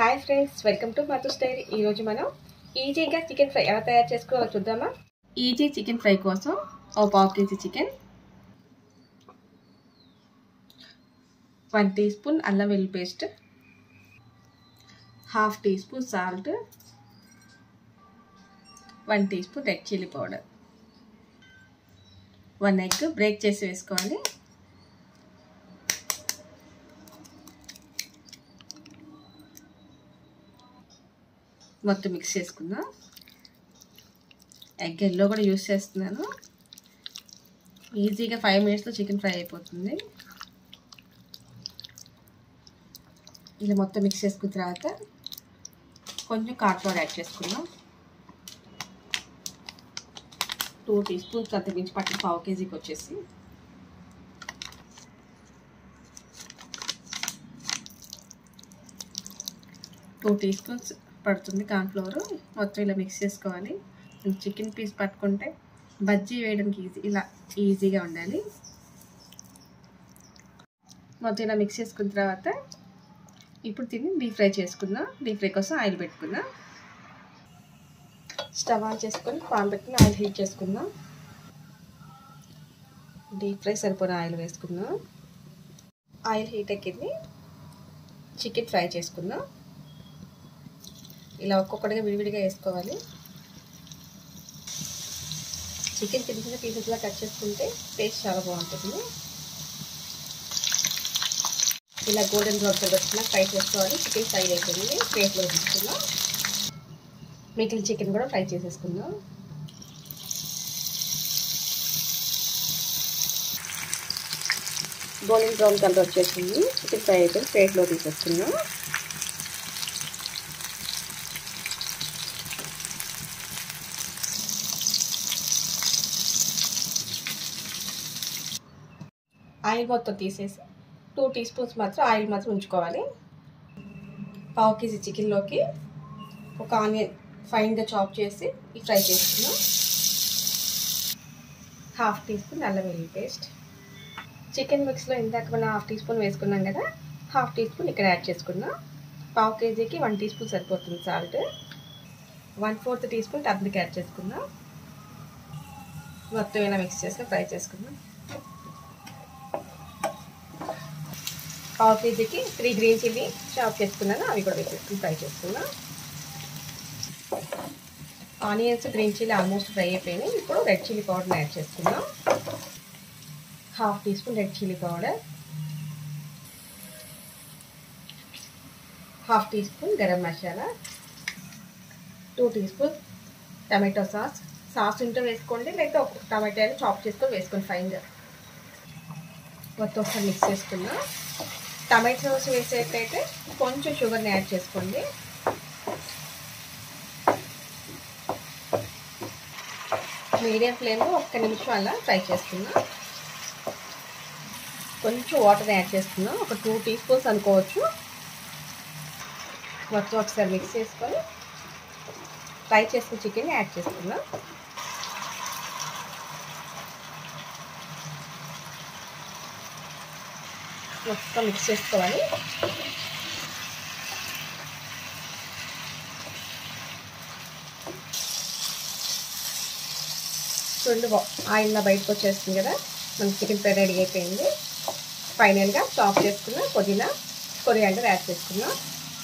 hi friends welcome to Madhu style ఈరోజు మనం ఈజీగా చికెన్ ఫ్రై ఎలా తయారు చేసుకోవాలో చూద్దామా ఈజీ చికెన్ ఫ్రై కోసం ఓ పావు KG chicken one teaspoon అల్లం వెల్లుల్లి paste half teaspoon salt one teaspoon red chilli powder one egg break చేసి వేసుకోవాలి మొత్తం మిక్స్ చేసుకుందాం ఎగ్ ఎల్లో కూడా యూస్ చేస్తున్నాను ఈజీగా ఫైవ్ మినిట్స్లో చికెన్ ఫ్రై అయిపోతుంది ఇలా మొత్తం మిక్స్ చేసుకున్న తర్వాత కొంచెం కార్న్ఫ్లవర్ యాడ్ చేసుకుందాం టూ టీ స్పూన్స్ అంత మించి పట్టిన పావు కేజీకి వచ్చేసి టూ టీ స్పూన్స్ పడుతుంది కార్న్ఫ్లవర్ మొత్తం ఇలా మిక్స్ చేసుకోవాలి చికెన్ పీస్ పట్టుకుంటే బజ్జీ వేయడానికి ఈజీ ఇలా ఈజీగా ఉండాలి మొత్తం ఇలా మిక్స్ చేసుకున్న తర్వాత ఇప్పుడు దీన్ని డీప్ ఫ్రై చేసుకుందాం డీప్ ఫ్రై కోసం ఆయిల్ పెట్టుకుందాం స్టవ్ ఆన్ చేసుకొని పాన్ పెట్టుకుని ఆయిల్ హీట్ చేసుకుందాం డీప్ ఫ్రై సరిపోయిన ఆయిల్ వేసుకుందాం ఆయిల్ హీట్ ఎక్కింది చికెన్ ఫ్రై చేసుకుందాం ఇలా ఒక్కొక్కటిగా విడివిడిగా వేసుకోవాలి చికెన్ చిన్న చిన్న పీసెస్లా కట్ చేసుకుంటే టేస్ట్ చాలా బాగుంటుంది ఇలా గోల్డెన్ బ్రౌన్ కలర్ వచ్చినా ఫ్రై చేసుకోవాలి చికెన్ ఫ్రై అయిపోయింది ప్లేట్లో తీసుకుందాం మిగిలిన చికెన్ కూడా ఫ్రై చేసేసుకుందాం గోల్డెన్ బ్రౌన్ కలర్ వచ్చేసింది చికెన్ ఫ్రై అయిపోయి ప్లేట్లో తీసేసుకుందాం ఆయిల్ మొత్తం తీసేసి టూ టీ స్పూన్స్ మాత్రం ఆయిల్ మాత్రం ఉంచుకోవాలి పావు కేజీ చికెన్లోకి ఒక ఆనియన్ ఫైన్గా చాప్ చేసి ఫ్రై చేసుకున్నాం హాఫ్ టీ స్పూన్ అల్లం వెల్లుల్లి పేస్ట్ చికెన్ మిక్స్లో ఇందాక మనం హాఫ్ టీ స్పూన్ వేసుకున్నాం కదా హాఫ్ టీ స్పూన్ ఇక్కడ యాడ్ చేసుకున్నాం పావు కేజీకి వన్ టీ స్పూన్ సరిపోతుంది salt one fourth teaspoon turmeric add చేసుకుందాం మొత్తం ఇలా మిక్స్ చేసుకుని ఫ్రై చేసుకుందాం పావు కేజీకి త్రీ గ్రీన్ చిల్లీ చాప్ చేసుకున్నాను అవి కూడా వేసేసుకుని ఫ్రై చేసుకున్నాం onions green chilli almost fry అయిపోయినాయి ఇప్పుడు రెడ్ చిల్లీ పౌడర్ని యాడ్ చేసుకుందాం half teaspoon red chilli powder half teaspoon garam masala two teaspoon tomato sauce sauce ఉంటే వేసుకోండి లేకపోతే ఒక టమాటాలు చాప్ చేసుకొని వేసుకోండి ఫైన్గా మొత్తం ఒకసారి మిక్స్ చేసుకుందాం టమాటో సాస్ వేసేటైతే కొంచెం షుగర్ని యాడ్ చేసుకోండి మీడియం ఫ్లేమ్లో ఒక్క నిమిషం అలా ఫ్రై చేసుకుందాం కొంచెం వాటర్ యాడ్ చేసుకుందాం ఒక టూ టీ స్పూన్స్ అనుకోవచ్చు మొత్తం ఒకసారి మిక్స్ చేసుకొని ఫ్రై చేసిన చికెన్ యాడ్ చేసుకుందాం మొత్తం మిక్స్ చేసుకోవాలి చూడండి ఆయిల్ బయటకు వచ్చేస్తుంది కదా మన చికెన్ ఫ్రై రెడీ అయిపోయింది ఫైనల్గా చాప్ చేసుకున్న పుదీనా కొరియాండర్ యాడ్ చేసుకున్నాం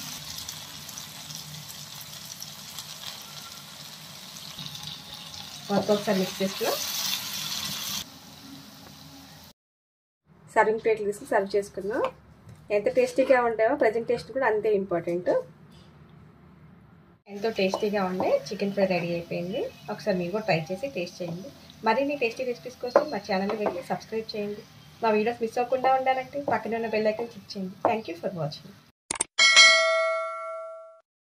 మొత్తం ఒకసారి మిక్స్ చేసుకున్నాం సర్వింగ్ ప్లేట్లు తీసుకుని సర్వ్ చేసుకుందాం ఎంత టేస్టీగా ఉంటాయో ప్రజెంటేషన్ కూడా అంతే ఇంపార్టెంట్ ఎంతో టేస్టీగా ఉండే చికెన్ ఫ్రై రెడీ అయిపోయింది ఒకసారి మీరు కూడా ట్రై చేసి టేస్ట్ చేయండి మరిన్ని టేస్టీ రెసిపీస్ కోసం మా ఛానల్ని వెళ్ళి సబ్స్క్రైబ్ చేయండి మా వీడియోస్ మిస్ అవ్వకుండా ఉండాలంటే పక్కన ఉన్న బెల్ ఐకన్ క్లిక్ చేయండి థ్యాంక్ యూ ఫర్ వాచింగ్